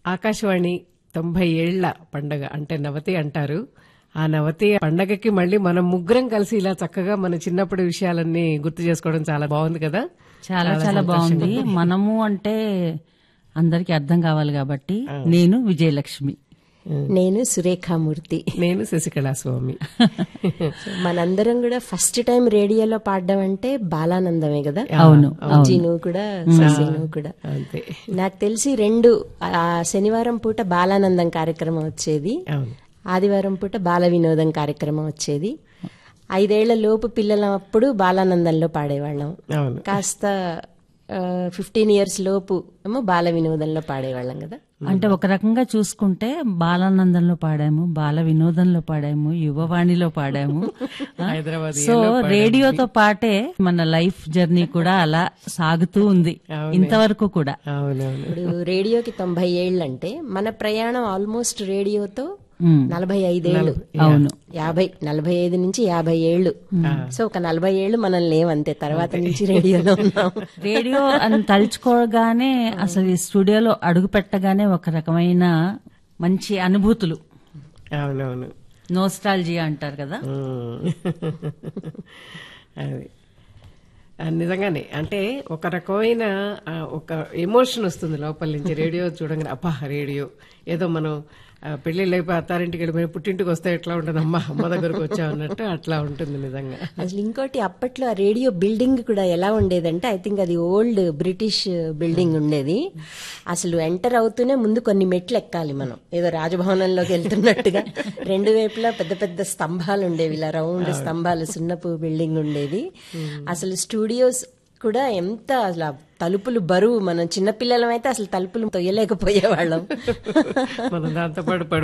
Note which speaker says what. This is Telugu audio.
Speaker 1: ఆకాశవాణి తొంభై ఏళ్ల పండగ అంటే నవతి అంటారు ఆ నవతి పండగకి మళ్ళీ మనం ముగ్గురం కలిసి ఇలా చక్కగా మన చిన్నప్పటి విషయాలన్నీ గుర్తు చేసుకోవడం చాలా బాగుంది కదా
Speaker 2: చాలా చాలా బాగుంది మనము అంటే అందరికి అర్థం కావాలి కాబట్టి నేను విజయలక్ష్మి
Speaker 3: నేను సురేఖామూర్తి
Speaker 1: నేను శశికళా స్వామి
Speaker 3: మనందరం కూడా ఫస్ట్ టైం రేడియోలో పాడడం అంటే బాలానందమే కదా
Speaker 2: అవును
Speaker 3: బుజ్జి నువ్వు కూడా శశి నువ్వు కూడా
Speaker 1: అంతే
Speaker 3: నాకు తెలిసి రెండు ఆ శనివారం పూట బాలానందం కార్యక్రమం వచ్చేది
Speaker 1: అవును
Speaker 3: ఆదివారం పూట బాల వినోదం కార్యక్రమం వచ్చేది ఐదేళ్ల లోపు పిల్లలప్పుడు బాలానందంలో పాడేవాళ్ళం
Speaker 1: అవును
Speaker 3: కాస్త ఫిఫ్టీన్ ఇయర్స్ లోపు ఏమో బాల వినోదంలో పాడేవాళ్ళం కదా
Speaker 2: అంటే ఒక రకంగా చూసుకుంటే బాలానందంలో పాడాము బాల వినోదంలో పాడాము యువవాణిలో పాడాము
Speaker 1: హైదరాబాద్
Speaker 2: సో రేడియోతో పాటే మన లైఫ్ జర్నీ కూడా అలా సాగుతూ ఉంది ఇంతవరకు కూడా
Speaker 1: అవునవును
Speaker 3: ఇప్పుడు రేడియోకి తొంభై ఏళ్ళు అంటే మన ప్రయాణం ఆల్మోస్ట్ రేడియోతో
Speaker 2: ఉమ్,
Speaker 3: నలభై ఐదేళ్లు
Speaker 2: అవును
Speaker 3: యాభై నలభై ఐదు నుంచి యాభై ఏళ్ళు సో ఒక నలభై ఏళ్ళు మనం లేవంతే తర్వాత నుంచి రేడియోలో ఉన్నాం
Speaker 2: రేడియో అని తలుచుకోగానే అసలు ఈ స్టూడియోలో అడుగు పెట్టగానే ఒక రకమైన మంచి అనుభూతులు
Speaker 1: అవునవును
Speaker 2: నోస్టాలజియా అంటారు కదా
Speaker 1: ఉమ్. అది ఆ, నిజంగానే అంటే ఒక రకమైన ఆ, ఒక ఎమోషన్ వస్తుంది లోపల నుంచి రేడియో చూడంగానే అబ్బా రేడియో ఏదో మనం ఆ, పెళ్లిళ్ళు అయిపోయి అత్తారింటికి వెళ్ళిపోయి పుట్టింటికి వస్తే ఎట్లా ఉంటుంది అమ్మ అమ్మ దగ్గరకు వచ్చాం అన్నట్టు అట్లా ఉంటుంది నిజంగా
Speaker 3: అసలు ఇంకోటి అప్పట్లో ఆ రేడియో బిల్డింగ్ కూడా ఎలా ఉండేదంటే ఐ థింక్ అది ఓల్డ్ బ్రిటిష్ బిల్డింగ్ ఉండేది అసలు ఎంటర్ అవుతూనే ముందు కొన్ని మెట్లు ఎక్కాలి మనం ఏదో రాజభవనంలోకి వెళ్తున్నట్టుగా రెండు వైపులా పెద్ద పెద్ద స్తంభాలు ఉండేవి ఇలా రౌండ్ స్తంభాలు సున్నపు బిల్డింగ్ ఉండేది అసలు స్టూడియోస్ కూడా ఎంత అసలు ఆ తలుపులు బరువు మనం చిన్నపిల్లలం అయితే అసలు తలుపులు తొయ్యలేకపోయేవాళ్ళం
Speaker 1: మనం దాంతో పాటు పడి